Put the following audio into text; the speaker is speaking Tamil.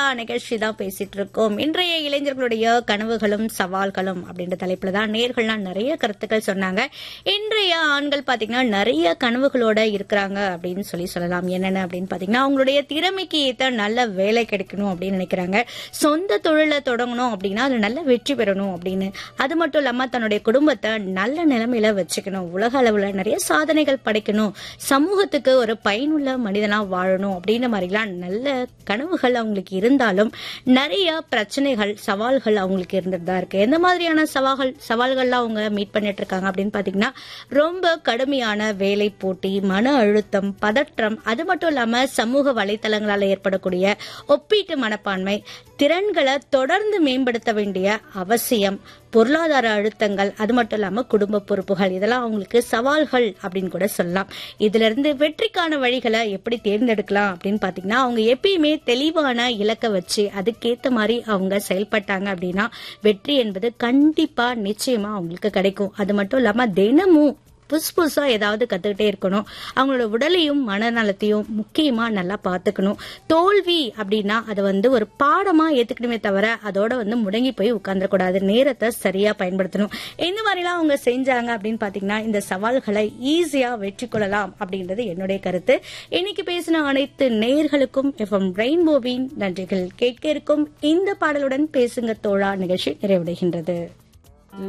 நிகழ்ச்சி தான் பேசிட்டு இருக்கோம் இன்றைய இளைஞர்களுடைய கனவுகளும் சவால்களும் அப்படின்ற தலைப்புல தான் நேர்கள்லாம் நிறைய கருத்துக்கள் சொன்னாங்க இன்றைய ஆண்கள் பாத்தீங்கன்னா நிறைய கனவுகளோட இருக்கிறாங்க அப்படின்னு சொல்லி சொல்லலாம் என்னென்ன அப்படின்னு பாத்தீங்கன்னா அவங்களுடைய திறமைக்கு ஏத்த நல்ல வேலை கிடைக்கணும் அப்படின்னு நினைக்கிறாங்க சொந்த தொழிலை தொடங்கணும் அப்படின்னா அது நல்ல வெற்றி பெறணும் அப்படின்னு அது மட்டும் இல்லாம தன்னுடைய குடும்பத்தை நல்ல நிலைமையில வச்சுக்கணும் உலக அளவுல நிறைய சாதனைகள் படைக்கணும் சமூகத்துக்கு ஒரு பயனுள்ள மனிதனா வாழணும் அப்படின்ற மாதிரிலாம் நல்ல கனவுகள் அவங்களுக்கு இருந்தாலும் நிறைய பிரச்சனைகள் சவால்கள் அவங்களுக்கு இருந்துட்டு தான் இருக்கு எந்த மாதிரியான சவால்கள் சவால்கள்லாம் அவங்க மீட் பண்ணிட்டு இருக்காங்க அப்படின்னு பாத்தீங்கன்னா ரொம்ப கடுமையான வேலை போட்டி மன அழுத்தம் பதற்றம் அது மட்டும் இல்லாம சமூக வலைத்தளங்களால ஏற்படக்கூடிய ஒப்பீட்டு மனப்பான்மை திறன்களை தொடர்ந்து மேம்படுத்த வேண்டிய அவசியம் பொருளாதார அழுத்தங்கள் அது மட்டும் இல்லாம குடும்ப பொறுப்புகள் இதெல்லாம் அவங்களுக்கு சவால்கள் அப்படின்னு கூட சொல்லலாம் இதுல இருந்து வெற்றிக்கான வழிகளை எப்படி தேர்ந்தெடுக்கலாம் அப்படின்னு பாத்தீங்கன்னா அவங்க எப்பயுமே தெளிவான இலக்கை வச்சு அதுக்கேத்த மாதிரி அவங்க செயல்பட்டாங்க அப்படின்னா வெற்றி என்பது கண்டிப்பா நிச்சயமா அவங்களுக்கு கிடைக்கும் அது மட்டும் இல்லாம தினமும் புதுசு புதுசா ஏதாவது கத்துக்கிட்டே இருக்கணும் அவங்களோட உடலையும் மனநலத்தையும் முக்கியமா நல்லா பாத்துக்கணும் தோல்வி அப்படின்னா அதை வந்து ஒரு பாடமா ஏத்துக்கணுமே தவிர அதோட வந்து முடங்கி போய் உட்கார்ந்துடக்கூடாது நேரத்தை சரியா பயன்படுத்தணும் இந்த மாதிரிலாம் அவங்க செஞ்சாங்க அப்படின்னு பாத்தீங்கன்னா இந்த சவால்களை ஈஸியா வெற்றி கொள்ளலாம் அப்படின்றது என்னுடைய கருத்து இன்னைக்கு பேசின அனைத்து நேயர்களுக்கும் எஃப்எம் ரெயின்போவின் நன்றிகள் கேட்க இருக்கும் இந்த பாடலுடன் பேசுங்க தோழா நிகழ்ச்சி நிறைவடைகின்றது